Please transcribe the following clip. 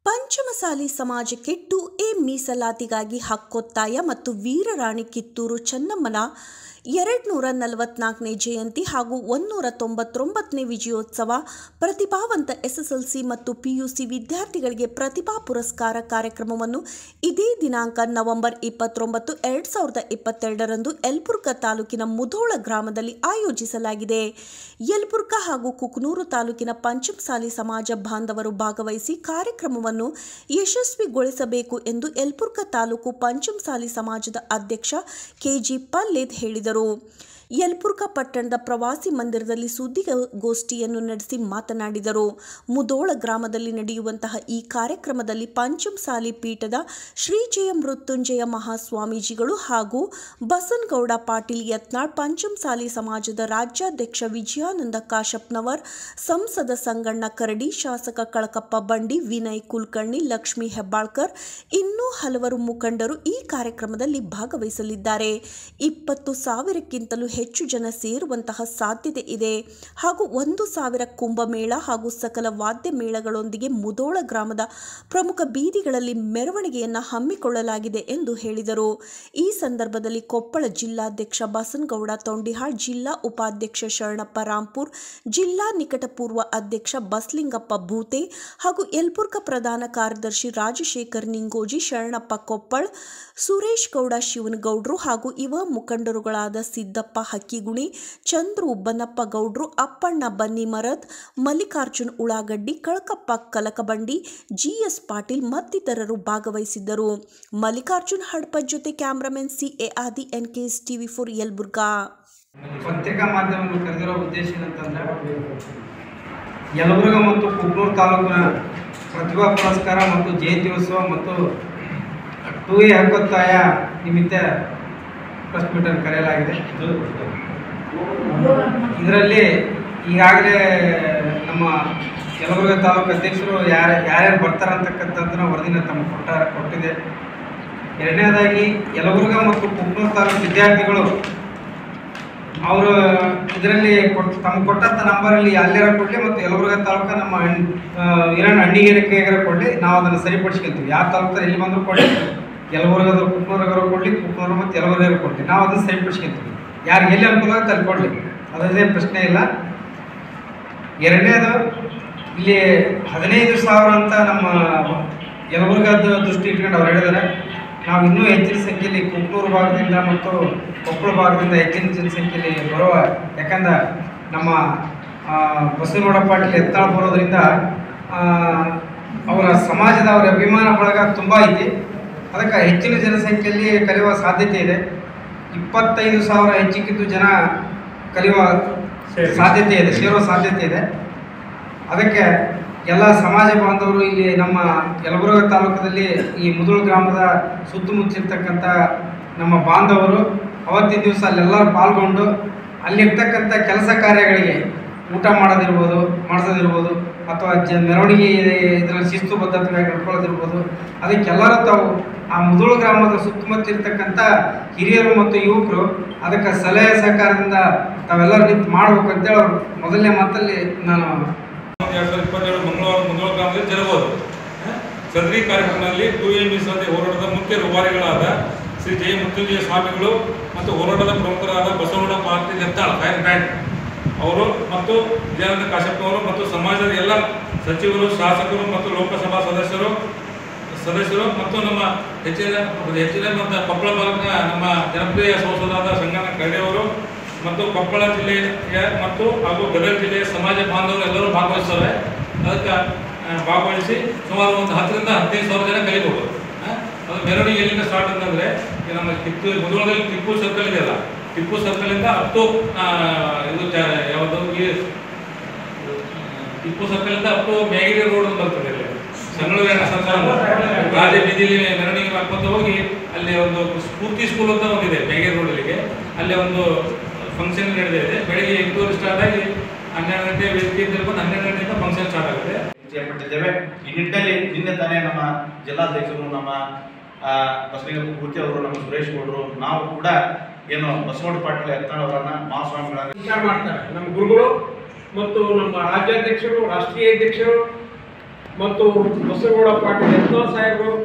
ಪಂಚಮಸಾಲಿ ಸಮಾಜಕ್ಕೆ to A ಮೀಸಲಾತಿಗಾಗಿ ಹಕ್ಕೊತ್ತಾಯ ಮತ್ತು ವೀರರಾಣಿ ಕಿತ್ತೂರು ಚೆನ್ನಮ್ಮನ ಎರಡ್ನೂರ ನಲವತ್ನಾಲ್ಕನೇ ಜಯಂತಿ ಹಾಗೂ ಒಂದೂರ ತೊಂಬತ್ತೊಂಬತ್ತನೇ ವಿಜಯೋತ್ಸವ ಪ್ರತಿಭಾವಂತ ಎಸ್ಎಸ್ಎಲ್ಸಿ ಮತ್ತು ಪಿಯುಸಿ ವಿದ್ಯಾರ್ಥಿಗಳಿಗೆ ಪ್ರತಿಭಾ ಪುರಸ್ಕಾರ ಕಾರ್ಯಕ್ರಮವನ್ನು ಇದೇ ದಿನಾಂಕ ನವೆಂಬರ್ ಇಪ್ಪತ್ತೊಂಬತ್ತು ಎರಡು ಸಾವಿರದ ಇಪ್ಪತ್ತೆರಡರಂದು ಯಲಬುರ್ಗಾ ತಾಲೂಕಿನ ಮುಧೋಳ ಗ್ರಾಮದಲ್ಲಿ ಆಯೋಜಿಸಲಾಗಿದೆ ಯಲಬುರ್ಗಾ ಹಾಗೂ ಕುಕನೂರು ತಾಲೂಕಿನ ಪಂಚಮಸಾಲಿ ಸಮಾಜ ಬಾಂಧವರು ಭಾಗವಹಿಸಿ ಕಾರ್ಯಕ್ರಮವನ್ನು ಯಶಸ್ವಿಗೊಳಿಸಬೇಕು ಎಂದು ಯಲಬುರ್ಗಾ ತಾಲೂಕು ಪಂಚಮಸಾಲಿ ಸಮಾಜದ ಅಧ್ಯಕ್ಷ ಕೆಜಿ ಪಲ್ಲೇದ್ ಹೇಳಿದರು ಯಲಬುರ್ಗಾ ಪಟ್ಟಣದ ಪ್ರವಾಸಿ ಮಂದಿರದಲ್ಲಿ ಸುದ್ದಿಗೋಷ್ಠಿಯನ್ನು ನಡೆಸಿ ಮಾತನಾಡಿದರು ಮುದೋಳ ಗ್ರಾಮದಲ್ಲಿ ನಡೆಯುವಂತಹ ಈ ಕಾರ್ಯಕ್ರಮದಲ್ಲಿ ಪಂಚಮಸಾಲಿ ಪೀಠದ ಶ್ರೀ ಜಯ ಮೃತ್ಯುಂಜಯ ಮಹಾಸ್ವಾಮೀಜಿಗಳು ಹಾಗೂ ಬಸನಗೌಡ ಪಾಟೀಲ್ ಯತ್ನಾಳ್ ಪಂಚಮಸಾಲಿ ಸಮಾಜದ ರಾಜ್ಯಾಧ್ಯಕ್ಷ ವಿಜಯಾನಂದ ಕಾಶಪ್ಪನವರ್ ಸಂಸದ ಸಂಗಣ್ಣ ಕರಡಿ ಶಾಸಕ ಕಳಕಪ್ಪ ಬಂಡಿ ವಿನಯ್ ಕುಲಕರ್ಣಿ ಲಕ್ಷ್ಮೀ ಹೆಬ್ಬಾಳ್ಕರ್ ಇನ್ನೂ ಹಲವರು ಮುಖಂಡರು ಈ ಕಾರ್ಯಕ್ರಮದಲ್ಲಿ ಭಾಗವಹಿಸಲಿದ್ದಾರೆ ಇಪ್ಪತ್ತು ಸಾವಿರಕ್ಕಿಂತಲೂ ಹೆಚ್ಚು ಜನ ಸೇರುವಂತಹ ಸಾಧ್ಯತೆ ಇದೆ ಹಾಗೂ ಒಂದು ಸಾವಿರ ಕುಂಭಮೇಳ ಹಾಗೂ ಸಕಲ ವಾದ್ಯ ಮೇಳಗಳೊಂದಿಗೆ ಮುದೋಳ ಗ್ರಾಮದ ಪ್ರಮುಖ ಬೀದಿಗಳಲ್ಲಿ ಮೆರವಣಿಗೆಯನ್ನು ಹಮ್ಮಿಕೊಳ್ಳಲಾಗಿದೆ ಎಂದು ಹೇಳಿದರು ಈ ಸಂದರ್ಭದಲ್ಲಿ ಕೊಪ್ಪಳ ಜಿಲ್ಲಾಧ್ಯಕ್ಷ ಬಸನಗೌಡ ತೊಂಡಿಹಾಳ್ ಜಿಲ್ಲಾ ಉಪಾಧ್ಯಕ್ಷ ಶರಣಪ್ಪ ರಾಂಪುರ್ ಜಿಲ್ಲಾ ನಿಕಟಪೂರ್ವ ಅಧ್ಯಕ್ಷ ಬಸ್ಲಿಂಗಪ್ಪ ಭೂತೆ ಹಾಗೂ ಯಲಬುರ್ಗಾ ಪ್ರಧಾನ ಕಾರ್ಯದರ್ಶಿ ರಾಜಶೇಖರ್ ನಿಂಗೋಜಿ ಶರಣಪ್ಪ ಕೊಪ್ಪಳ್ ಸುರೇಶ್ ಗೌಡ ಶಿವನಗೌಡ್ರು ಹಾಗೂ ಯುವ ಮುಖಂಡರುಗಳಾದ ಸಿದ್ದಪ್ಪ ಹಕ್ಕಿಗುಣಿ ಚಂದ್ರು ಬನ್ನಪ್ಪ ಗೌಡ್ರು ಅಪ್ಪಣ್ಣ ಬನ್ನಿಮರದ್ ಮಲ್ಲಿಕಾರ್ಜುನ್ ಉಳಾಗಡ್ಡಿ ಕಳಕಪ್ಪ ಕಲಕಬಂಡಿ ಜಿಎಸ್ ಪಾಟೀಲ್ ಮತ್ತಿತರರು ಭಾಗವಹಿಸಿದ್ದರು ಮಲ್ಲಿಕಾರ್ಜುನ್ ಹಡ್ಪದ್ ಜೊತೆ cameraman CA Adi NKS TV four Yelburga ಪತ್ರಿಕಾ ಮಾಧ್ಯಮವನ್ನು ಕರೆದಿರೋ ಉದ್ದೇಶ ಏನಂತಂದ್ರೆ ಯಲಬುರ್ಗಾ ಮತ್ತು ಕುಗ್ನೂರು ತಾಲೂಕಿನ ಪ್ರತಿಭಾ ಪುರಸ್ಕಾರ ಮತ್ತು ಜಯಂತ್ಯೋತ್ಸವ ಮತ್ತು ಟೂ ಎ ಹಕ್ಕೊತ್ತಾಯ ನಿಮಿತ್ತ ಪ್ರೆಸ್ ಮೀಟನ್ನು ಕರೆಯಲಾಗಿದೆ ಇದರಲ್ಲಿ ಈಗಾಗಲೇ ನಮ್ಮ ಯಲಬುರ್ಗಾ ತಾಲೂಕು ಅಧ್ಯಕ್ಷರು ಯಾರು ಯಾರ್ಯಾರು ಬರ್ತಾರೆ ಅಂತಕ್ಕಂಥದ್ದನ್ನ ವರದಿನ ತಮ್ಮ ಕೊಟ್ಟ ಕೊಟ್ಟಿದೆ ಎರಡನೇದಾಗಿ ಯಲಬುರ್ಗಾ ಮತ್ತು ಕುಗ್ನೂರು ತಾಲೂಕು ವಿದ್ಯಾರ್ಥಿಗಳು ಅವರು ಇದರಲ್ಲಿ ಕೊಟ್ ತಮ್ಗೆ ಕೊಟ್ಟಂಥ ನಂಬರಲ್ಲಿ ಅಲ್ಲೇರ ಕೊಡಲಿ ಮತ್ತು ಯಲಬುರ್ಗಾ ತಾಲೂಕು ನಮ್ಮ ಹಣ್- ಆ, ವೀರಣ್ಣ ಹಣ್ಣಿಗೇರಿ ಕೈಗಾರ ಕೊಡಲಿ ನಾವು ಅದನ್ನು ಸರಿಪಡಿಸ್ಕೊಳ್ತೀವಿ ಯಾವ ತಾಲೂಕು ಎಲ್ಲಿ ಬಂದರೂ ಕೊಡಲಿ ಯಲಬುರ್ಗದ ಕುಕ್ನೂರಗರು ಕೊಡಲಿ ಕುಕ್ನೂರು ಮತ್ತು ಯಲಬುರ್ಗರು ಕೊಡಲಿ ನಾವು ಅದನ್ನು ಸರಿಪಡಿಸ್ಕೊಳ್ತೀವಿ ಯಾರಿಗೆ ಎಲ್ಲಿ ಅನುಕೂಲ ಆಗುತ್ತೆ ಅಲ್ಲಿ ಕೊಡಲಿ ಅದೇ ಪ್ರಶ್ನೆ ಇಲ್ಲ ಎರಡನೇದು ಇಲ್ಲಿ ಹದಿನೈದು ಸಾವಿರ ಅಂತ ನಮ್ಮ ಯಲಬುರ್ಗದ ದೃಷ್ಟಿ ಇಟ್ಕೊಂಡು ಅವ್ರು ಹೇಳಿದ್ದಾರೆ ನಾವು ಇನ್ನೂ ಹೆಚ್ಚಿನ ಸಂಖ್ಯೆಯಲ್ಲಿ ಕುಕ್ನೂರು ಭಾಗದಿಂದ ಮತ್ತು ಕೊಪ್ಪಳ ಭಾಗದಿಂದ ಹೆಚ್ಚಿನ ಜನಸಂಖ್ಯೆಯಲ್ಲಿ ಬರುವ ಯಾಕಂದ್ರೆ ನಮ್ಮ ಆ, ಬಸವನಗೌಡ ಪಾಟೀಲ್ ಎತ್ತಾಳ ಬರೋದ್ರಿಂದ ಆ, ಅವರ ಸಮಾಜದ ಅವರ ಅಭಿಮಾನ ಬಳಗ ತುಂಬ ಐತಿ ಅದಕ್ಕೆ ಹೆಚ್ಚಿನ ಜನಸಂಖ್ಯೆಯಲ್ಲಿ ಕಲಿಯುವ ಸಾಧ್ಯತೆ ಇದೆ ಇಪ್ಪತ್ತೈದು ಸಾವಿರ ಹೆಚ್ಚಿಕ್ಕಿದ್ದು ಜನ ಕಲಿಯುವ ಸಾಧ್ಯತೆ ಇದೆ ಸೇರುವ ಸಾಧ್ಯತೆ ಇದೆ ಅದಕ್ಕೆ ಎಲ್ಲ ಸಮಾಜ ಬಾಂಧವರು ಇಲ್ಲಿ ನಮ್ಮ ಯಲಬುರ್ಗಾ ತಾಲೂಕದಲ್ಲಿ ಈ ಮುದುಳು ಗ್ರಾಮದ ಸುತ್ತಮುತ್ತಿರ್ತಕ್ಕಂಥ ನಮ್ಮ ಬಾಂಧವರು ಅವತ್ತಿನ ದಿವಸ ಅಲ್ಲೆಲ್ಲರೂ ಪಾಲ್ಗೊಂಡು ಅಲ್ಲಿರ್ತಕ್ಕಂಥ ಕೆಲಸ ಕಾರ್ಯಗಳಿಗೆ ಊಟ ಮಾಡೋದಿರ್ಬೋದು ಮಾಡಿಸೋದಿರ್ಬೋದು ಅಥವಾ ಜ ಮೆರವಣಿಗೆ ಇದರಲ್ಲಿ ಶಿಸ್ತುಬದ್ಧತೆಯಾಗಿ ನಡ್ಕೊಳ್ಳೋದಿರ್ಬೋದು ಅದಕ್ಕೆಲ್ಲರೂ ತಾವು ಆ ಮುದುಳು ಗ್ರಾಮದ ಸುತ್ತಮುತ್ತ ಇರ್ತಕ್ಕಂಥ ಹಿರಿಯರು ಮತ್ತು ಯುವಕರು ಅದಕ್ಕೆ ಸಲಹೆ ಸಹಕಾರದಿಂದ ತಾವೆಲ್ಲರೂ ನಿಂತು ಮಾಡ್ಬೇಕು ಅಂತೇಳಿ ಅವ್ರು ಮೊದಲನೇ ಮಾತಲ್ಲಿ ನಾನು ಎರಡ್ ಸಾವಿರದ ಇಪ್ಪತ್ತೆರಡು ಮಂಗಳವಾರ ಮಂಗಳವಾರ ಗ್ರಾಮದಲ್ಲಿ ಜರಬಹುದು ಸದರಿ ಕಾರ್ಯಕ್ರಮದಲ್ಲಿ ಟು ಎ ಮೀಸಲಾತಿ ಹೋರಾಟದ ಮುಖ್ಯ ರೂವಾರಿಗಳಾದ ಶ್ರೀ ಜಯ ಮೃತ್ಯುಂಜಯ ಸ್ವಾಮಿಗಳು ಮತ್ತು ಹೋರಾಟದ ಪ್ರಮುಖರಾದ ಬಸವಣ್ಣ ಪಾಟೀಲ್ ಎತ್ತಾಳ್ ಫೈರ್ ಬ್ಯಾಂಡ್ ಅವರು ಮತ್ತು ವಿಜಯಾನಂದ ಕಾಶ್ಯಪ್ನವರು ಮತ್ತು ಸಮಾಜದ ಎಲ್ಲ ಸಚಿವರು ಶಾಸಕರು ಮತ್ತು ಲೋಕಸಭಾ ಸದಸ್ಯರು ಸದಸ್ಯರು ಮತ್ತು ನಮ್ಮ ಹೆಚ್ಚಿನ ಹೆಚ್ಚಿನ ಮತ್ತು ಕೊಪ್ಪಳ ತಾಲೂಕಿನ ನಮ್ಮ ಜನಪ್ರಿಯ ಸಂಸದರಾದ ಸಂಗಣ್ಣ ಕರಡಿಯವರು ಮತ್ತು ಕೊಪ್ಪಳ ಜಿಲ್ಲೆಯ ಮತ್ತು ಹಾಗೂ ಗದಗ ಜಿಲ್ಲೆಯ ಸಮಾಜ ಬಾಂಧವರು ಎಲ್ಲರೂ ಭಾಗವಹಿಸ್ತಾರೆ ಅದಕ್ಕೆ ಆ, ಭಾಗವಹಿಸಿ ಸುಮಾರು ಒಂದು ಹತ್ತರಿಂದ ಹದಿನೈದು ಸಾವಿರ ಜನ ಕಲಿಬಹುದು ಆ, ಅದು ಮೆರವಣಿಗೆ ಎಲ್ಲಿಂದ ಸ್ಟಾರ್ಟ್ ಅಂತಂದ್ರೆ ಈಗ ನಮ್ಮ ಟಿಪ್ಪು ಮುಧೋಳದಲ್ಲಿ ಟಿಪ್ಪು ಸರ್ಕಲ್ ಇದೆಯಲ್ಲ ಟಿಪ್ಪು ಸರ್ಕಲಿಂದ ಅಪ್ ಟು ಆ, ಇದು ಜ- ಯಾವುದು ಈ ಟಿಪ್ಪು ಸರ್ಕಲಿಂದ ಅಪ್ ಟು ಮೇಗಿರಿ ರೋಡ್ ಅಂತ ಬರ್ತದೆ ಇಲ್ಲಿ ಸಂಗಳೂರಿನ ಸರ್ಕಾರ ರಾಜ ಬೀದಿಲಿ ಮೆರವಣಿಗೆ ಮಾಡ್ಕೊಂಡು ಹೋಗಿ ಅಲ್ಲಿ ಒಂದು ಸ್ಫೂರ್ತಿ ಸ್ಕೂಲ್ ಅಂತ ಒಂದಿದೆ ಮೇಗೇರಿ ರೋಡಲ್ಲಿಗೆ ಅಲ್ಲಿ ಒಂದು ಫಂಕ್ಷನ್ ನಡೆದಿದೆ ಇದೆ ಬೆಳಿಗ್ಗೆ ಎಂಟೂವರೆ ಸ್ಟಾರ್ಟ್ ಆಗಿ ಹನ್ನೆರಡು ಗಂಟೆ ವೇದಿಕೆಯಿಂದ ಹಿಡ್ಕೊಂಡು ಹನ್ನೆರಡು ಗಂಟೆಯಿಂದ ಫಂಕ್ಷನ್ ಸ್ಟಾರ್ಟ್ ಆಗುತ್ತೆ ಇಚ್ಛೆಪಟ್ಟಿದ್ದೇವೆ ಈ ನಿಟ್ಟಿನಲ್ಲಿ ನಿನ್ನೆ ತಾನೇ ನಮ್ಮ ಜಿಲ್ಲಾಧ್ಯಕ್ಷರು ನಮ್ಮ ಆ, ಬಸಲಿಂಗಪ್ಪ ಪೂರ್ತಿ ಅವರು ನಮ್ಮ ಸುರೇಶ್ ಗೌಡರು ನಾವು ಕೂಡ ಏನು ಬಸವಣ್ಣ ಪಾಟೀಲ್ ಯತ್ನಾಳ್ ಅವರನ್ನ ಮಹಾಸ್ವಾಮಿಗಳನ್ನ ವಿಚಾರ ಮಾಡ್ತಾರೆ ನಮ್ಮ ಗುರುಗಳು ಮತ್ತು ನಮ್ಮ ರಾಜ್ಯಾಧ್ಯಕ್ಷರು ರಾಷ್ಟ್ರೀಯ ಅಧ್ಯಕ್ಷರು ಮತ್ತು ಬಸವಗೌಡ ಪಾಟೀಲ್ ಯತ್ನಾಳ್ ಸಾಹೇಬರು